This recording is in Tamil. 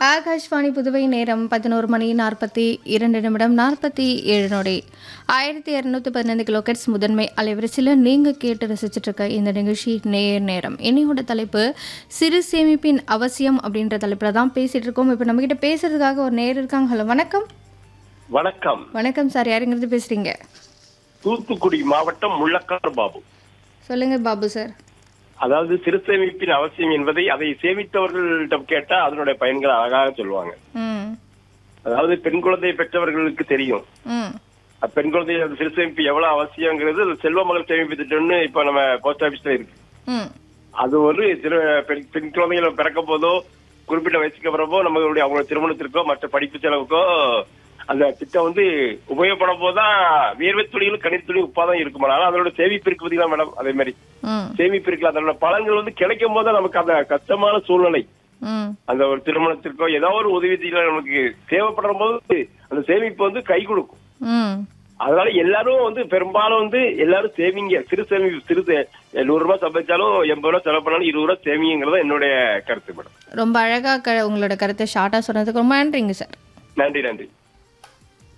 ஆகாஷ்வாணி புதுவை நேரம் பதினோரு மணி நாற்பத்தி இரண்டு நிமிடம் நாற்பத்தி ஏழு நொடி ஆயிரத்தி இரநூத்தி பதினைந்து கிலோகெட்ஸ் முதன்மை அலைவரிசையில் நீங்கள் கேட்டு ரசிச்சிட்டு இருக்க இந்த நிகழ்ச்சி நேர் நேரம் என்னையோட தலைப்பு சிறு சேமிப்பின் அவசியம் அப்படின்ற தலைப்பில் தான் பேசிகிட்டு இருக்கோம் இப்போ நம்மக்கிட்ட பேசுறதுக்காக ஒரு நேர் இருக்காங்க ஹலோ வணக்கம் வணக்கம் வணக்கம் சார் யாருங்கிறது பேசுகிறீங்க தூத்துக்குடி மாவட்டம் முள்ளக்கார் பாபு சொல்லுங்கள் பாபு சார் அதாவது சிறு சேமிப்பின் அவசியம் என்பதை அதை சேமித்தவர்களிடம் கேட்டா அதனுடைய பயன்களை அழகாக சொல்லுவாங்க ம் அதாவது பெண் குழந்தை பெற்றவர்களுக்கு தெரியும் ம் அஹ் பெண் குழந்தை அந்த சிறு சேமிப்பு எவ்வளவு அவசியங்கிறது அது செல்வ மகள் சேமிப்பு திட்டம்னு இப்ப நம்ம போஸ்ட் ஆபீஸ்ல இருக்கு ம் அது ஒரு சிறு பெண் பெண் குழந்தைகள் பிறக்க போதோ குறிப்பிட்ட வயசுக்கு அப்புறமோ நம்மளுடைய அவங்களோட திருமணத்திற்கோ மற்ற படிப்பு செலவுக்கோ அந்த திட்டம் வந்து உபயோகப்படும் போதுதான் வியர்வை துளிகள் கணித துளி உப்பாதான் இருக்கும் ஆனா அதோட சேமிப்பு இருக்கு பாத்தீங்களா மேடம் அதே மாதிரி ம் சேமிப்பு இருக்குல்ல அதோட பலன்கள் வந்து கிடைக்கும் போது நமக்கு அந்த கஷ்டமான சூழ்நிலை ம் அந்த ஒரு திருமணத்திற்கோ ஏதாவது ஒரு உதவி செய்யல நமக்கு தேவைப்படுற போது அந்த சேமிப்பு வந்து கை கொடுக்கும் ம் அதனால எல்லாரும் வந்து பெரும்பாலும் வந்து எல்லாரும் சேவிங்க சிறு சேமிப்பு சிறு சே- நூறு ரூபாய் சம்பாதிச்சாலும் எண்பது ரூபாய் செலவு பண்ணாலும் இருபது ரூபாய் சேமிங்கிறது என்னுடைய கருத்து மேடம் ரொம்ப அழகாக க உங்களோட கருத்தை ஷார்ட்டாக சொன்னதுக்கு ரொம்ப நன்றிங்க சார் நன்றி நன்றி